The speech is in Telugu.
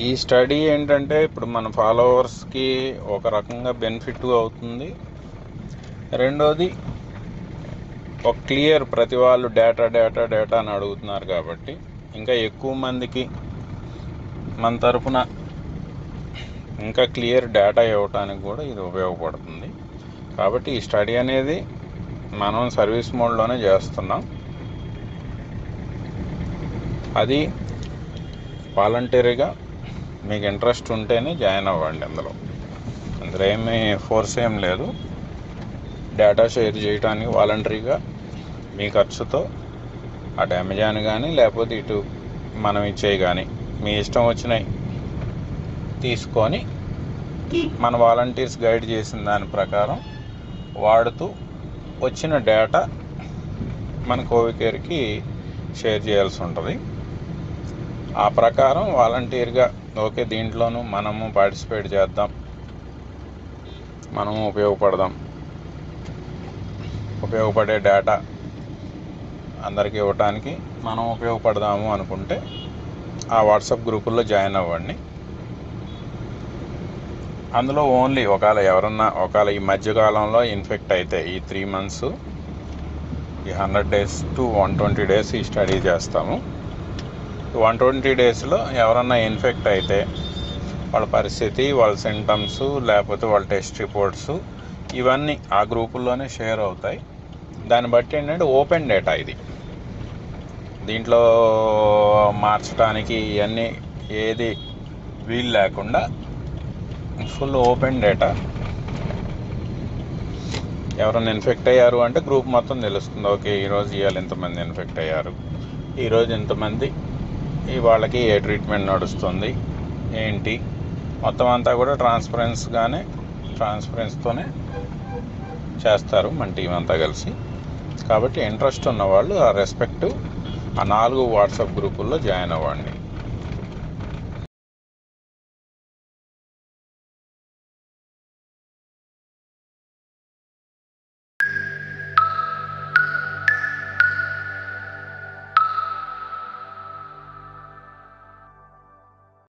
ఈ స్టడీ ఏంటంటే ఇప్పుడు మన ఫాలోవర్స్కి ఒక రకంగా బెనిఫిట్ అవుతుంది రెండోది ఒక క్లియర్ ప్రతి వాళ్ళు డేటా డేటా డేటా అని అడుగుతున్నారు కాబట్టి ఇంకా ఎక్కువ మందికి మన తరపున ఇంకా క్లియర్ డేటా ఇవ్వటానికి కూడా ఇది ఉపయోగపడుతుంది కాబట్టి ఈ స్టడీ అనేది మనం సర్వీస్ మోడ్లోనే చేస్తున్నాం అది వాలంటరీగా మీకు ఇంట్రెస్ట్ ఉంటేనే జాయిన్ అవ్వండి అందులో అందులో ఏమీ ఫోర్స్ ఏం లేదు డేటా షేర్ చేయడానికి వాలంటరీగా మీ ఖర్చుతో అటు అమెజాన్ కానీ లేకపోతే ఇటు మనం ఇచ్చేవి కానీ మీ ఇష్టం వచ్చినవి తీసుకొని మన వాలంటీర్స్ గైడ్ చేసిన దాని ప్రకారం వాడుతూ వచ్చిన డేటా మన కోవికేర్కి షేర్ చేయాల్సి ఉంటుంది ఆ ప్రకారం వాలంటీర్గా ఓకే దీంట్లోనూ మనము పార్టిసిపేట్ చేద్దాం మనము ఉపయోగపడదాం ఉపయోగపడే డేటా అందరికీ ఇవ్వటానికి మనం ఉపయోగపడదాము అనుకుంటే ఆ వాట్సాప్ గ్రూపుల్లో జాయిన్ అవ్వండి అందులో ఓన్లీ ఒకవేళ ఎవరన్నా ఒకవేళ ఈ మధ్యకాలంలో ఇన్ఫెక్ట్ అయితే ఈ త్రీ మంత్స్ ఈ hundred days to one twenty days ఈ స్టడీ చేస్తాము వన్ ట్వంటీ డేస్లో ఎవరన్నా ఇన్ఫెక్ట్ అయితే వాళ్ళ పరిస్థితి వాళ్ళ సింటమ్స్ లేకపోతే వాళ్ళ టెస్ట్ రిపోర్ట్స్ ఇవన్నీ ఆ గ్రూపుల్లోనే షేర్ అవుతాయి దాన్ని బట్టి ఏంటంటే ఓపెన్ డేటా ఇది దీంట్లో మార్చడానికి ఇవన్నీ ఏది వీలు లేకుండా ఫుల్ ఓపెన్ డేటా ఎవరైనా ఇన్ఫెక్ట్ అయ్యారు అంటే గ్రూప్ మొత్తం తెలుస్తుంది ఓకే ఈరోజు ఇవాళ ఎంతమంది ఇన్ఫెక్ట్ అయ్యారు ఈరోజు ఎంతమంది ఈ వాళ్ళకి ఏ ట్రీట్మెంట్ నడుస్తుంది ఏంటి మొత్తం అంతా కూడా ట్రాన్స్పరెన్స్గానే ట్రాన్స్పరెన్స్తోనే చేస్తారు మన టీం అంతా కలిసి కాబట్టి ఇంట్రెస్ట్ ఉన్న వాళ్ళు ఆ రెస్పెక్ట్ ఆ నాలుగు వాట్సాప్ గ్రూపుల్లో జాయిన్ అవ్వండి